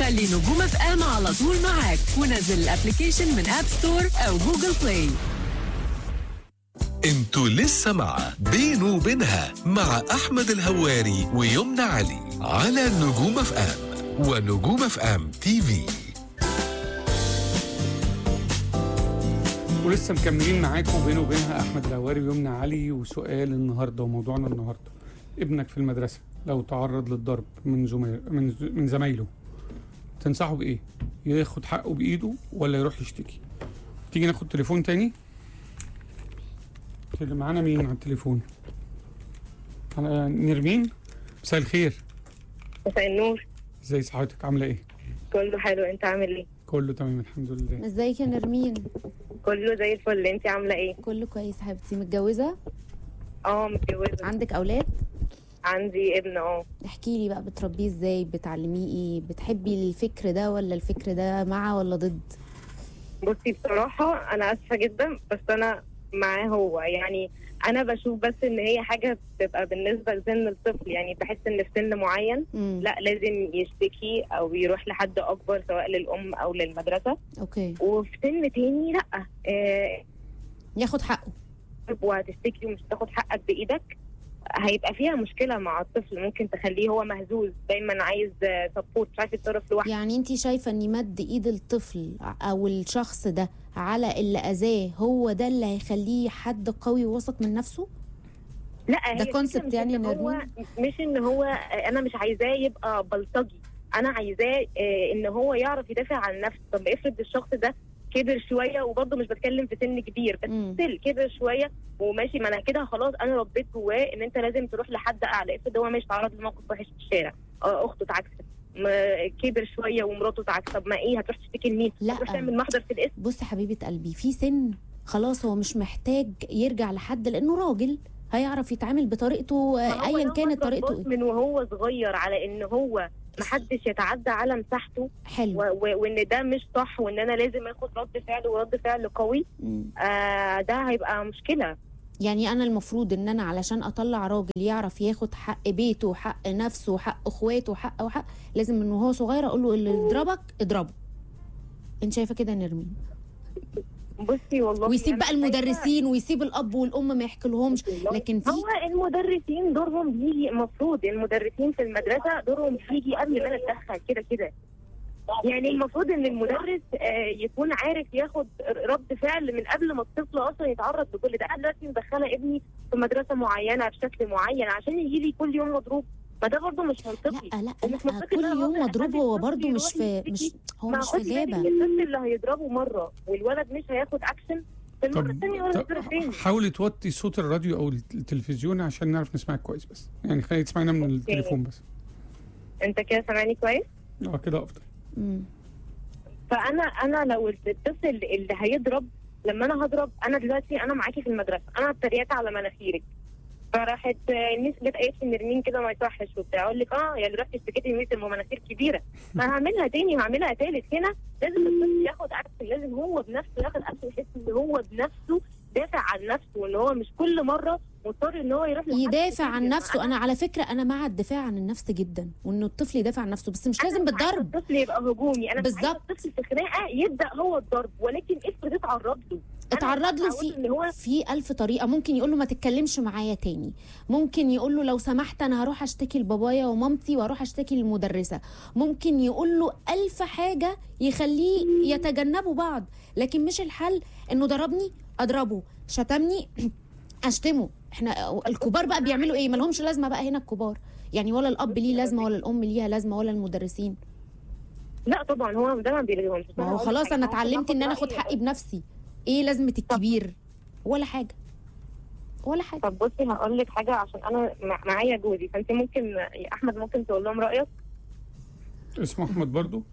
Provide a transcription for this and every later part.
خلي نجوم اف ام على طول معاك ونزل الابلكيشن من اب ستور او جوجل بلاي انتوا لسه مع بينه وبينها مع احمد الهواري ويمنى علي على نجوم اف ام ونجوم اف ام تي في ولسه مكملين معاكم بينه وبينها احمد الهواري ويمنى علي وسؤال النهارده وموضوعنا النهارده ابنك في المدرسه لو تعرض للضرب من زميل من ز- من زمايله تنصحه بايه؟ ياخد حقه بايده ولا يروح يشتكي؟ تيجي ناخد تليفون تاني؟ اللي معانا مين على التليفون؟ أنا نرمين مساء الخير مساء النور ازي صحتك عامله ايه؟ كله حلو انت عامل ايه كله تمام الحمد لله ازيك يا نرمين كله زي الفل انت عامله ايه كله كويس حبيبتي متجوزه اه متجوزه عندك اولاد عندي ابن اه احكي لي بقى بتربيه ازاي بتعلميه ايه بتحبي الفكر ده ولا الفكر ده مع ولا ضد بصي بصراحه انا اسفه جدا بس انا معاه هو يعني انا بشوف بس ان هي حاجه بتبقى بالنسبه لسن الطفل يعني بحس ان في سن معين امم لا لازم يشتكي او يروح لحد اكبر سواء للام او للمدرسه اوكي وفي سن تاني لا آه ياخد حقه وهتشتكي ومش تاخد حقك بايدك هيبقى فيها مشكله مع الطفل ممكن تخليه هو مهزوز دايما عايز سبورت مش عارف يتصرف لوحده يعني انت شايفه ان مد ايد الطفل او الشخص ده على اللي اذاه هو ده اللي هيخليه حد قوي وواثق من نفسه لا ده هي concept الفكرة مش يعني إن يا هو مش ان هو انا مش عايزاه يبقى بلطجي انا عايزاه آه، ان هو يعرف يدافع عن نفسه طب افرض الشخص ده كبر شويه وبرضه مش بتكلم في سن كبير بس مم. ستيل كبر شويه وماشي ما انا كده خلاص انا ربيت جواه ان انت لازم تروح لحد اعلى افرض هو ماشي تعرض لموقف وحش في الشارع آه، اخته اتعكست ما- كبر شويه ومراته اتعكست طب ما ايه هتروح تشتكي لمين؟ لا. هتروح تعمل محضر في الاسم بصي حبيبه قلبي في سن خلاص هو مش محتاج يرجع لحد لانه راجل هيعرف يتعامل بطريقته ما هو ايا لو كانت ما طريقته اترباش ايه من وهو صغير على ان هو محدش يتعدى على مساحته حلو و- و- وان ده مش صح وان انا لازم اخد رد فعل ورد فعل قوي مم. آه ده هيبقى مشكله يعني انا المفروض ان انا علشان اطلع راجل يعرف ياخد حق بيته وحق نفسه وحق اخواته وحق وحق لازم من وهو صغير اقول له اللي يضربك اضربه انت شايفه كده يا نرمين بصي والله ويسيب أنا بقى شايفة- المدرسين ويسيب الاب والام ما يحكيلهمش لكن في هو المدرسين دورهم بيجي المفروض المدرسين في المدرسه دورهم بيجي قبل ما انا اتدخل كده كده يعني المفروض ان المدرس آه، يكون عارف ياخد رد فعل من قبل ما الطفل اصلا يتعرض لكل ده انا دلوقتي مدخله ابني في مدرسه معينه بشكل معين عشان يجي لي كل يوم مضروب ما ده برضه مش منطقي لا لا ومش لا منطقي كل إن أنا يوم أخلي مضروب هو الطفل برضه مش يروح في يشتكي. مش هو ما مش في خدي بالك غابه الطفل اللي هيضربه مره والولد مش هياخد اكشن في المره طب الثانيه ولا طب المره الثانيه حاولي توطي صوت الراديو او التلفزيون عشان نعرف نسمعك كويس بس يعني خلينا تسمعنا من التليفون بس انت كده سامعني كويس اه كده افضل مم. فانا انا لو الطفل اللي هيضرب لما انا هضرب انا دلوقتي انا معاكي في المدرسه انا اتريقت على مناخيرك فراحت آه، الناس جت قالت لي نرمين كده ما يصحش وبتاع اقول لك اه يعني رحت اشتكيتي من ما مناخير كبيره فهعملها تاني وهعملها تالت هنا لازم الطفل ياخد اكشن لازم هو بنفسه ياخد اكشن يحس ان هو بنفسه دافع عن نفسه وان هو مش كل مره مضطر ان هو يروح لحد يدافع عن يتكلم. نفسه انا على فكره انا مع الدفاع عن النفس جدا وانه الطفل يدافع عن نفسه بس مش لازم أنا مش عايزة بالضرب الطفل يبقى هجومي انا مش عايزة بالظبط. الطفل في خناقه يبدا هو الضرب ولكن افرض اتعرض له أنا اتعرض له هقول في ان هو في ألف طريقة ممكن يقول له ما تتكلمش معايا تاني ممكن يقول له لو سمحت أنا هروح أشتكي لبابايا ومامتي وأروح أشتكي للمدرسة ممكن يقول له ألف حاجة يخليه يتجنبوا بعض لكن مش الحل إنه ضربني أضربه شتمني أشتمه احنا الكبار بقى بيعملوا ايه مالهمش لازمة بقى هنا الكبار يعني ولا الأب ليه لازمة ولا الأم ليها لازمة ولا المدرسين لا طبعا هو ده ما بيلغيهمش ما هو خلاص أنا اتعلمت إن أنا أخد حقي بنفسي ايه لازمة الكبير ولا حاجة ولا حاجة طب بصي هقول لك حاجه عشان انا مع- معايا جوزي فانت ممكن يا احمد ممكن تقول لهم رايك اسمه احمد برضو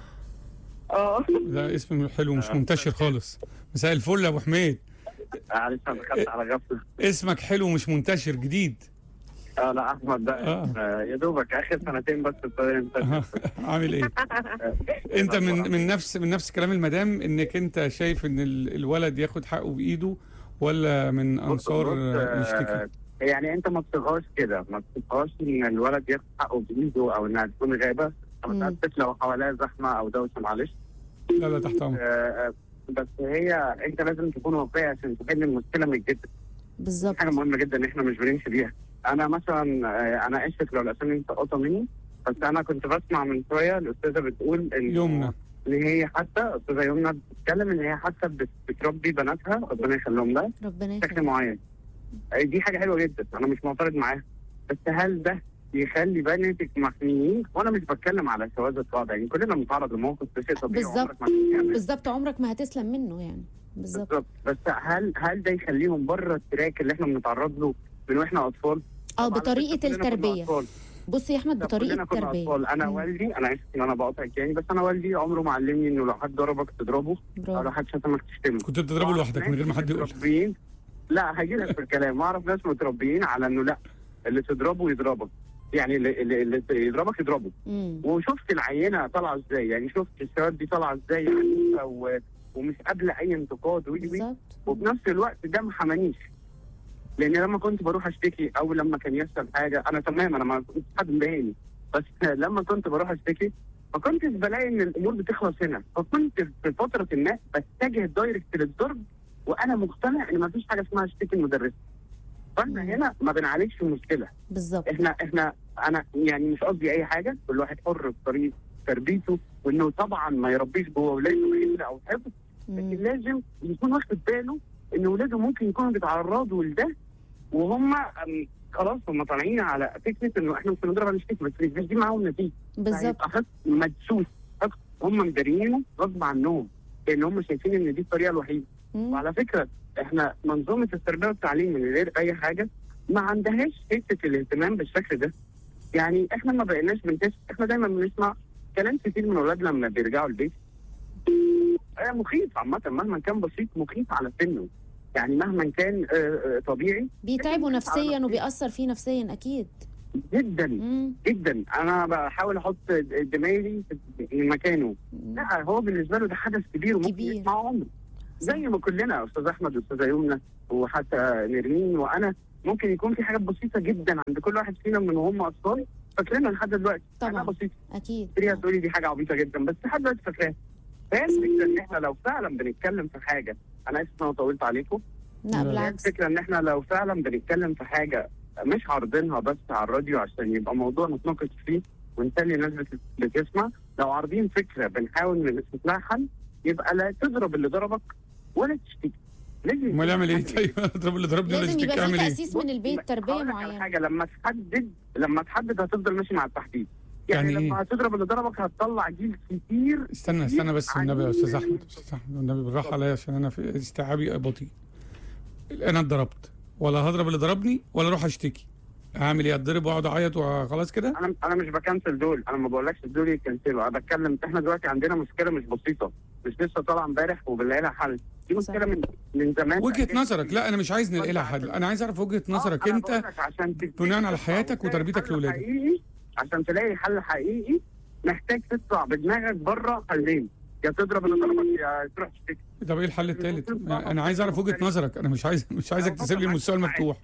اه ده اسم حلو مش منتشر خالص مساء الفل يا ابو حميد معلش انا دخلت على غفله اسمك حلو مش منتشر جديد اه لا احمد ده آه. آه. يا دوبك اخر سنتين بس ابتدى ينتشر. عامل ايه انت من من نفس من نفس كلام المدام انك انت شايف ان ال- الولد ياخد حقه بايده ولا من بص- انصار بص، آه، يشتكي يعني انت ما تصيغهاش كده ما تصيغهاش ان الولد ياخد حقه بايده او انها تكون غابه مم. متاسف لو حواليها زحمه او دوشه معلش لا لا تحت امرك آه، بس هي انت لازم تكون واقعي عشان تحل المشكله من الجد بالظبط حاجه مهمه جدا احنا مش بنمشي بيها انا مثلا آه، انا اسف لو الاسامي مسقطه مني بس انا كنت بسمع من شويه الاستاذه بتقول ان يمنى ان هي حتى استاذه يمنى بتتكلم ان هي حتى بت- بتربي بناتها ربنا يخليهم لها ربنا بشكل يخليك معين آه، دي حاجه حلوه جدا انا مش معترض معاها بس هل ده يخلي بناتك محميين وانا مش بتكلم على شواذ الطبع يعني كلنا بنتعرض لموقف ده شيء طبيعي بالظبط. عمرك ما هتعمل. بالظبط عمرك ما هتسلم منه يعني بالظبط بالظبط بس هل هل ده يخليهم بره التراك اللي احنا بنتعرض له من واحنا اطفال؟ اه طبعاً بطريقه كلنا كنا التربيه أطفال. بص يا احمد لا، بطريقه كلنا كنا التربيه اطفال انا مم. والدي انا اسف ان انا بقاطعك يعني بس انا والدي عمره ما علمني انه لو حد ضربك تضربه او لو برافو حد شتمك تشتمه كنت بتضربه لوحدك من غير ما حد يقول متربيين لا هجي لك في الكلام اعرف ناس متربيين على انه لا اللي تضربه يضربك يعني اللي, اللي, اللي يضربك يضربه مم. وشفت العينه طالعه ازاي يعني شفت الشباب دي طالعه ازاي عنيفه و- ومش قابله اي انتقاد وي وي بالظبط وفي نفس الوقت ده ما حمانيش لان لما كنت بروح اشتكي او لما كان يحصل حاجه انا تمام انا ما كنتش حد مضايقني بس لما كنت بروح اشتكي ما كنتش بلاقي ان الامور بتخلص هنا فكنت في فتره ما بتجه دايركت للضرب وانا مقتنع ان ما فيش حاجه اسمها اشتكي المدرس فاحنا مم. هنا ما بنعالجش المشكله بالظبط احنا احنا انا يعني مش قصدي اي حاجه كل واحد حر في طريقه تربيته وانه طبعا ما يربيش جوه ولاده غل او حفظ لكن مم. لازم يكون واخد باله ان ولاده ممكن يكونوا بيتعرضوا لده وهم أم، خلاص هم طالعين على فكره انه احنا مش هنضرب هنشتكي بس مش دي معاهم نتيجه بالظبط هيبقى خط مدسوس خط هم مدارينه غصب عنهم لان هم شايفين ان دي الطريقه الوحيده مم. وعلى فكره احنا منظومه التربيه والتعليم من غير اي حاجه ما عندهاش حته الاهتمام بالشكل ده يعني احنا ما بقيناش بنكشف احنا دايما بنسمع كلام كتير من اولادنا لما بيرجعوا البيت آه مخيف عامه مهما كان بسيط مخيف على سنه يعني مهما كان آه، آه، طبيعي بيتعبوا لكن نفسيا على- وبيأثر فيه نفسيا اكيد جدا مم. جدا انا بحاول احط دماغي في مكانه لا هو بالنسبه له ده حدث كبير وممكن كبير. يسمعه عمره زي ما كلنا استاذ احمد واستاذه يمنى وحتى نرمين وانا ممكن يكون في حاجات بسيطه جدا عند كل واحد فينا من وهم اطفال فاكرينها لحد دلوقتي طبعاً. حاجه بسيطه اكيد تريها تقولي دي حاجه عبيطه جدا بس لحد دلوقتي فاكراها فهي الفكره ان احنا لو فعلا بنتكلم في حاجه انا اسف ان انا طولت عليكم لا لا. بالعكس الفكره ان احنا لو فعلا بنتكلم في حاجه مش عارضينها بس على الراديو عشان يبقى موضوع نتناقش فيه ونسلي الناس بت- بتسمع لو عارضين فكره بنحاول نشوف لها حل يبقى لا تضرب اللي ضربك ولا تشتكي لازم امال يعمل ايه حل. طيب اضرب اللي ضربني ولا لازم اشتكي يبقى في اعمل ايه تأسيس من البيت بص، تربيه هقول لك على معينه حاجه لما تحدد لما تحدد هتفضل ماشي مع التحديد يعني, يعني لما إيه؟ هتضرب اللي ضربك هتطلع جيل كتير استنى استنى بس والنبي يا استاذ عجيب. احمد استاذ احمد والنبي بالراحه عليا عشان انا في استيعابي بطيء انا اتضربت ولا هضرب اللي ضربني ولا اروح اشتكي اعمل ايه اتضرب واقعد اعيط وخلاص كده انا انا مش بكنسل دول انا ما بقولكش دول يكنسلوا انا بتكلم احنا دلوقتي عندنا مشكله مش بسيطه مش لسه طالعه امبارح وبنلاقي لها حل دي صح. مشكله من من زمان وجهه نظرك لا انا مش عايز نلاقي لها حل انا عايز اعرف وجهه نظرك آه، أنا انت بقولك عشان تبتدي بناء على تطلع حياتك وتلاقي وتربيتك حل لأولادك. حقيقي عشان تلاقي حل حقيقي محتاج تطلع بدماغك بره حلين يا تضرب اللي ضربك يا تروح تشتكي طب ايه الحل الثالث انا عايز اعرف وجهه نظرك انا مش عايز مش عايزك تسيب لي السؤال مفتوح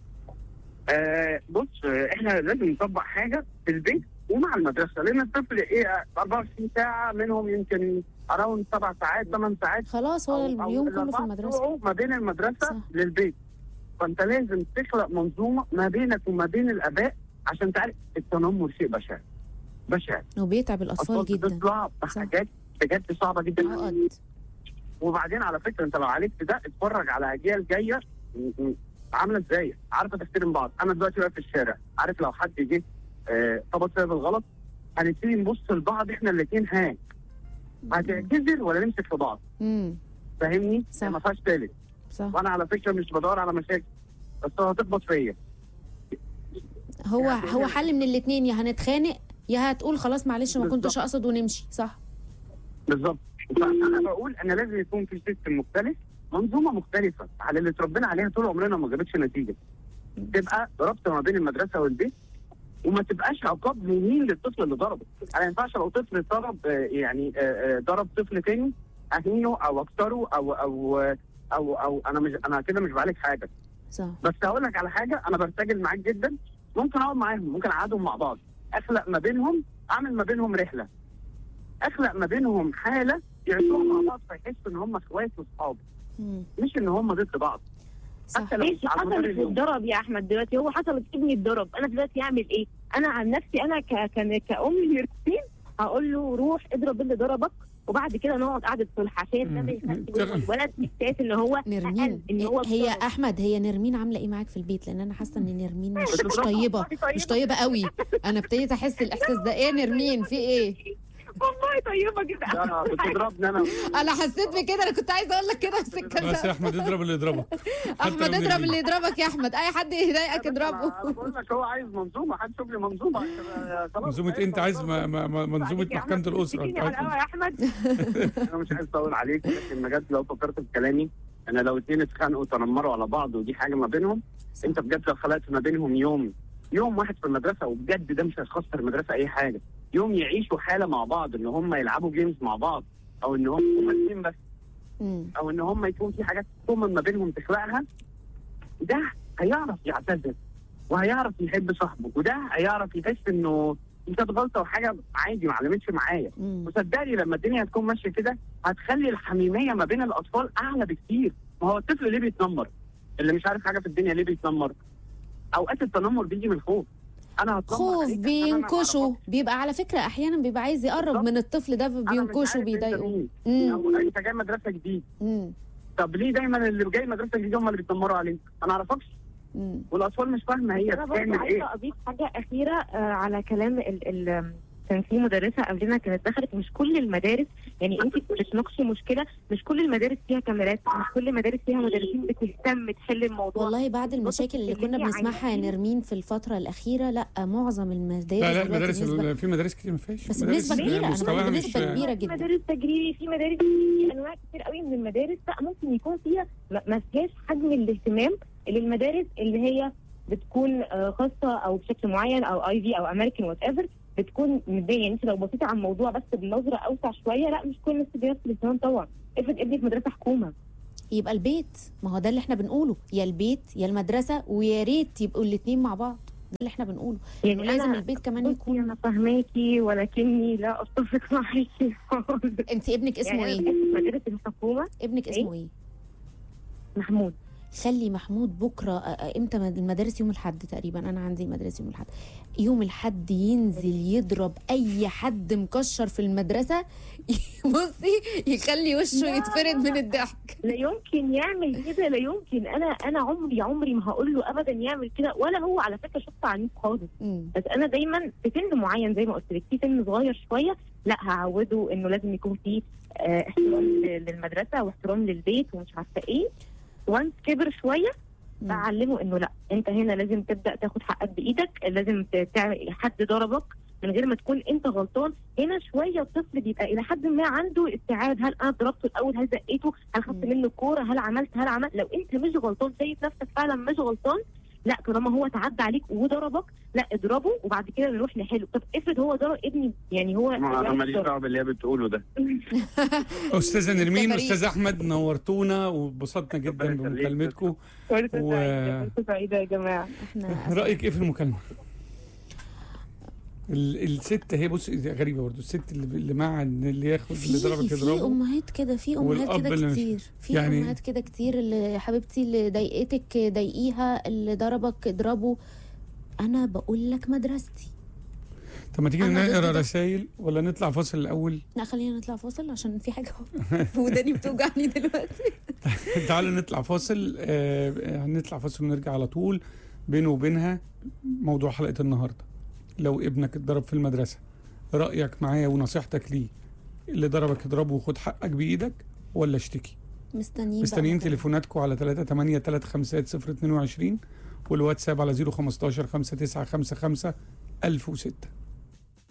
آه بص آه، احنا لازم نطبق حاجه في البيت ومع المدرسه لان الطفل ايه 24 ساعه منهم يمكن اراوند سبع ساعات ثمان ساعات خلاص هو أو- أو اليوم كله في الأربعة المدرسه بتوعه ما بين المدرسه صح. للبيت فانت لازم تخلق منظومه ما بينك وما بين الاباء عشان تعرف التنمر شيء بشع بشع وبيتعب الاطفال اطفال جدا بتطلع بحاجات بجد صعبه جدا عقد وبعدين على فكره انت لو عالجت ده اتفرج على اجيال جايه م- م- عامله ازاي عارفه تحترم بعض انا دلوقتي واقف في الشارع عارف لو حد جه آه، خبط فيا بالغلط هنبتدي نبص لبعض احنا الاثنين ها هتعتذر ولا نمسك في بعض امم فاهمني صح. ما فيهاش تالت صح وانا على فكره مش بدور على مشاكل بس هو هتخبط فيا هو يعني هو هي- حل من الاثنين يا هنتخانق يا هتقول خلاص معلش ما بالظبط. كنتش اقصد ونمشي صح بالظبط فانا بقول انا لازم يكون في سيستم مختلف منظومه مختلفه على اللي اتربينا عليها طول عمرنا ما جابتش نتيجه تبقى ربط ما بين المدرسه والبيت وما تبقاش عقاب مهين للطفل اللي ضربه انا ما ينفعش لو طفل ضرب آه، يعني آه، آه، ضرب طفل تاني اهينه او اكسره او او او او انا مش انا كده مش بعالج حاجه صح بس هقول لك على حاجه انا برتجل معاك جدا ممكن اقعد معاهم ممكن اقعدهم مع بعض اخلق ما بينهم اعمل ما بينهم رحله اخلق ما بينهم حاله يعيشوها مع بعض فيحسوا ان هم اخوات واصحاب مم. مش ان هم ضد بعض صح حتى لو ماشي على مدار حصلت اليوم. واتضرب يا احمد دلوقتي هو حصلت ابني اتضرب انا دلوقتي اعمل ايه؟ انا عن نفسي انا ك... كان كأم ليرتين هقول له روح اضرب اللي ضربك وبعد كده نقعد قعده صلح عشان ده ما يخليش تغ- الولد احساس ان هو نرمين أقل، ان هو هي اتضرب. احمد هي نرمين عامله ايه معاك في البيت لان انا حاسه ان نرمين مش, مش بتضربها. طيبه والله مش طيبه قوي انا ابتديت احس الاحساس ده ايه يا نرمين في ايه والله طيبه جدا لا بتضربني انا انا حسيت بكده انا كنت عايزه اقول لك كده بس بس يا الكلام احمد اضرب اللي يضربك حتى احمد لو اضرب نرمين. اللي يضربك يا احمد اي حد يضايقك انا اضربه بقول لك هو عايز منظومه حد شوف لي منظومه عشان خلاص منظومه إيه؟ انت عايز ما- ما- ما- منظومه محكمه الاسره تيجي على القهوه يا احمد انا مش عايز اطول عليك لكن بجد لو فكرت في كلامي انا لو اتنين اتخانقوا وتنمروا على بعض ودي حاجه ما بينهم انت بجد لو خلقت ما بينهم يوم يوم واحد في المدرسه وبجد ده مش هيخسر المدرسه اي حاجه يوم يعيشوا حاله مع بعض ان هم يلعبوا جيمز مع بعض او ان هم هم اتنين بس مم. او ان هم يكون في حاجات كومن ما بينهم تخلقها ده هيعرف يعتذر وهيعرف يحب صاحبه وده هيعرف يحس انه دي كانت غلطه وحاجه عادي ما علمتش معايا مم. وصدقني لما الدنيا هتكون ماشيه كده هتخلي الحميميه ما بين الاطفال اعلى بكتير ما هو الطفل ليه بيتنمر اللي مش عارف حاجه في الدنيا ليه بيتنمر اوقات التنمر بيجي من الخوف انا هتنمر خوف عليك عشان أنا ما بينكشه أعرفكش. بيبقى على فكره احيانا بيبقى عايز يقرب بالظبط. من الطفل ده أنا مش بينكشه عارف أنت بيضايقه مين. مم. او انت جاي مدرسه جديد مم. طب ليه دايما اللي جاي مدرسه جديد هم اللي بيتنمروا عليك انا ما اعرفكش مم. والاطفال مش فاهمه هي انا برضه بتعمل عايزه ايه اضيف حاجه اخيره آه، على كلام ال ال كان في مدرسه قبلنا كانت دخلت مش كل المدارس يعني انت بتناقشي مشكله مش كل المدارس فيها كاميرات مش كل المدارس فيها مدرسين بتهتم تحل الموضوع والله بعد المشاكل اللي كنا بنسمعها يا نرمين في الفتره الاخيره لا معظم المدارس لا لا دلوقتي المدارس بنسبة- ال- في مدارس كتير ما فيهاش بس مدارس بنسبة كبيرة، أنا مستواها بقول مش بنسبة كبيرة في جدا. مدارس تجريبي في مدارس في انواع كتير قوي من المدارس لا ممكن يكون فيها ما ما فيهاش حجم الاهتمام اللي المدارس اللي هي بتكون آه، خاصه او بشكل معين او اي في او امريكان وات ايفر بتكون مبدئيا يعني انت لو بصيتي على الموضوع بس بنظره اوسع شويه لا مش كل الناس بنفس الاهتمام طبعا افرض ابني في مدرسه حكومه يبقى البيت ما هو ده اللي احنا بنقوله يا البيت يا المدرسه ويا ريت يبقوا الاثنين مع بعض ده اللي احنا بنقوله يعني ولازم أنا البيت كمان بصي يكون انا فاهماكي ولكني لا اتفق معاكي خالص انت ابنك اسمه يعني ايه أنا في مدرسه الحكومه ابنك اسمه ايه محمود خلي محمود بكره آه، آه، امتى مد- المدارس يوم الاحد تقريبا انا عندي المدارس يوم الاحد يوم الاحد ينزل يضرب اي حد مكشر في المدرسه بصي يخلي وشه لا. يتفرد من الضحك لا يمكن يعمل كده لا يمكن انا انا عمري عمري ما هقول له ابدا يعمل كده ولا هو على فكره شخص عنيف خالص مم. بس انا دايما في سن معين زي ما قلت لك في سن صغير شويه لا هعوده انه لازم يكون في آه، احترام ل- للمدرسه واحترام للبيت ومش عارفه ايه وانس كبر شويه مم. بعلمه انه لا انت هنا لازم تبدا تاخد حقك بايدك لازم ت- تعمل حد ضربك من غير ما تكون انت غلطان هنا شويه الطفل بيبقى الى حد ما عنده استيعاب هل انا ضربته الاول هل زقيته هل خدت مم. منه الكوره هل عملت هل عملت لو انت مش غلطان شايف نفسك فعلا مش غلطان لا طالما هو تعدى عليك وضربك لا اضربه وبعد كده نروح نحله طب افرض هو ضرب ابني يعني هو ما انا ماليش ضرب. دعوه باللي هي بتقوله ده استاذه نرمين فريق. استاذ احمد نورتونا واتبسطنا جدا ربنا يخليك. بمكالمتكم فرصة و- سعيدة فرصة سعيدة يا جماعة احنا رايك ايه في المكالمه ال- الست هي بص غريبه برضه الست اللي, اللي مع إن اللي ياخد اللي ضربك في في يضربه امهات كده في امهات والأب كده اللي مش- كتير في يعني- امهات كده كتير اللي يا حبيبتي اللي ضايقتك ضايقيها اللي ضربك اضربه انا بقول لك مدرستي طب ما تيجي أنا ضد نقرا ده. رسائل ولا نطلع فاصل الاول لا خلينا نطلع فاصل عشان في حاجه في وداني بتوجعني دلوقتي تعالوا نطلع فاصل آه هنطلع فاصل ونرجع على طول بينه وبينها موضوع حلقه النهارده لو ابنك اتضرب في المدرسه رايك معايا ونصيحتك ليه اللي ضربك اضربه وخد حقك بايدك ولا اشتكي مستنيين مستنيين بقى تليفوناتكم على 3 8 3 5 0 22 والواتساب على 015 5 9 5 5 1006